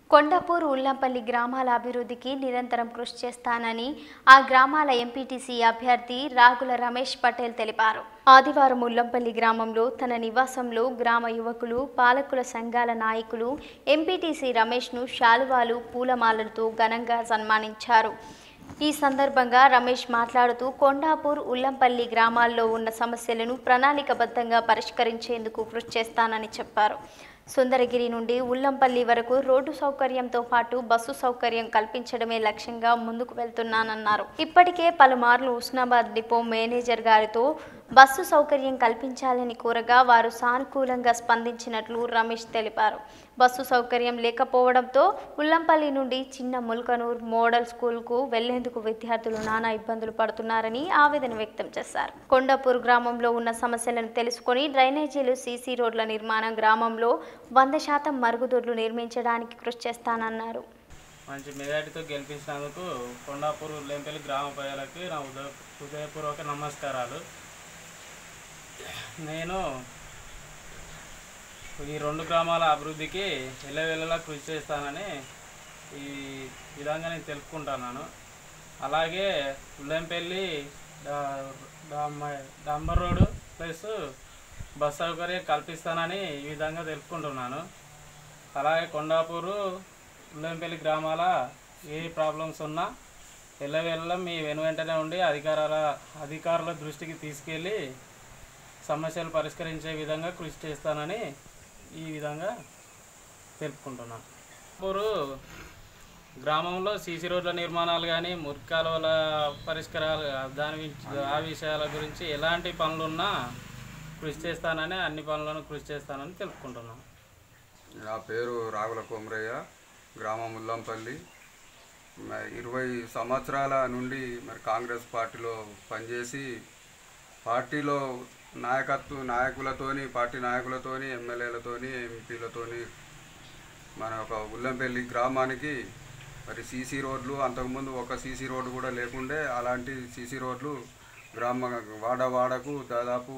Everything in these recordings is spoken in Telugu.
కొండాపూర్ ఉల్లంపల్లి గ్రామాల అభివృద్ధికి నిరంతరం కృషి చేస్తానని ఆ గ్రామాల ఎంపీటీసీ అభ్యర్థి రాగుల రమేష్ పటేల్ తెలిపారు ఆదివారం ఉల్లంపల్లి గ్రామంలో తన నివాసంలో గ్రామ యువకులు పాలకుల సంఘాల నాయకులు ఎంపీటీసీ రమేష్ను శాలువాలు పూలమాలలతో ఘనంగా సన్మానించారు ఈ సందర్భంగా రమేష్ మాట్లాడుతూ కొండాపూర్ ఉల్లంపల్లి గ్రామాల్లో ఉన్న సమస్యలను ప్రణాళికబద్ధంగా పరిష్కరించేందుకు కృషి చేస్తానని చెప్పారు సుందరగిరి నుండి ఉల్లంపల్లి వరకు రోడ్డు సౌకర్యంతో పాటు బస్సు సౌకర్యం కల్పించడమే లక్ష్యంగా ముందుకు వెళ్తున్నానన్నారు ఇప్పటికే పలుమార్లు ఉస్నాబాద్ డిపో మేనేజర్ గారితో బస్సు సౌకర్యం కల్పించాలని కోరగా వారు సానుకూలంగా స్పందించినట్లు రమేష్ తెలిపారు బస్సు సౌకర్యం లేకపోవడంతో ఉల్లంపల్లి నుండి చిన్న ముల్కనూర్ మోడల్ స్కూల్కు వెళ్లేందుకు విద్యార్థులు నానా ఇబ్బందులు పడుతున్నారని ఆవేదన వ్యక్తం చేశారు కొండాపూర్ గ్రామంలో ఉన్న సమస్యలను తెలుసుకొని డ్రైనేజీలు సీసీ రోడ్ల నిర్మాణం గ్రామంలో వంద శాతం మరుగుదొడ్లు నిర్మించడానికి కృషి చేస్తానన్నారు మంచి మెజార్టీతో గెలిపించినందుకు కొండాపూర్ ఉల్లేంపల్లి గ్రామ ప్రజలకి నా ఉదయ హృదయపూర్వక నమస్కారాలు నేను ఈ రెండు గ్రామాల అభివృద్ధికి ఎల్లవేళలా కృషి చేస్తానని ఈ విధంగా నేను తెలుపుకుంటున్నాను అలాగే ఉల్లంపల్లి డా- డామ- డాంబర్ రోడ్డు ప్లస్ బస్ సౌకర్యం కల్పిస్తానని ఈ విధంగా తెలుపుకుంటున్నాను అలాగే కొండాపూరు ఉల్లంపల్లి గ్రామాల ఏ ప్రాబ్లమ్స్ ఉన్నా ఎల్లవెల్ల మీ వెను వెంటనే ఉండి అధికారాల అధికారుల దృష్టికి తీసుకెళ్ళి సమస్యలు పరిష్కరించే విధంగా కృషి చేస్తానని ఈ విధంగా తెలుపుకుంటున్నాను ఊరు గ్రామంలో సీసీ రోడ్ల నిర్మాణాలు కానీ మురికాలువల పరిష్కారాలు దాని గురించి ఆ విషయాల గురించి ఎలాంటి పనులున్నా కృషి చేస్తానని అన్ని పనులను కృషి చేస్తానని తెలుపుకుంటున్నాను నా పేరు రాగుల కొమరయ్య గ్రామం ముల్లంపల్లి మ- ఇరవై సంవత్సరాల నుండి మరి కాంగ్రెస్ పార్టీలో పనిచేసి పార్టీలో నాయకత్వ నాయకులతోని పార్టీ నాయకులతోని ఎమ్మెల్యేలతోని ఎంపీలతోని మన ఒక ఉల్లంపల్లి గ్రామానికి మరి సీసీ రోడ్లు అంతకుముందు ఒక సీసీ రోడ్డు కూడా లేకుండే అలాంటి సీసీ రోడ్లు గ్రామ వాడ వాడకు దాదాపు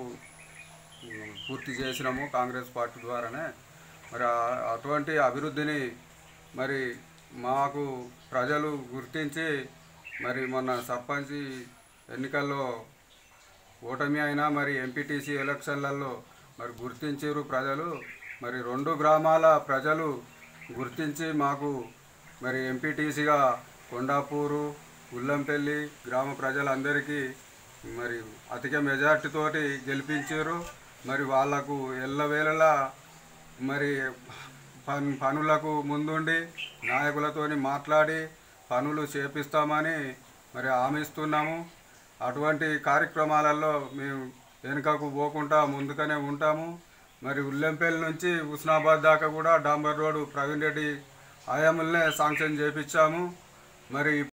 ఉమ్, పూర్తి చేసినాము కాంగ్రెస్ పార్టీ ద్వారానే మరి ఆ- అటువంటి అభివృద్ధిని మరి మాకు ప్రజలు గుర్తించి మరి మొన్న సర్పంచ్ ఎన్నికల్లో ఓటమి అయినా మరి ఎంపీటీసీ ఎలక్షన్లలో మరి గుర్తించారు ప్రజలు మరి రెండు గ్రామాల ప్రజలు గుర్తించి మాకు మరి ఎంపీటీసీగా కొండాపూరు ఉల్లంపల్లి గ్రామ ప్రజలందరికీ మరి అధిక మెజార్టీతోటి గెలిపించారు మరి వాళ్లకు ఎల్లవేళలా మరి పన్ పనులకు ముందుండి నాయకులతోని మాట్లాడి పనులు చేపిస్తామని మరి హామీస్తున్నాము అటువంటి కార్యక్రమాలలో మేము వెనుకకు పోకుండా ముందుగానే ఉంటాము మరి ఉల్లెంపల్లి నుంచి హుస్నాబాద్ దాకా కూడా డాంబర్ రోడ్డు ప్రవీణ్ రెడ్డి ఆయాములనే శాంక్షన్ చేపించాము మరి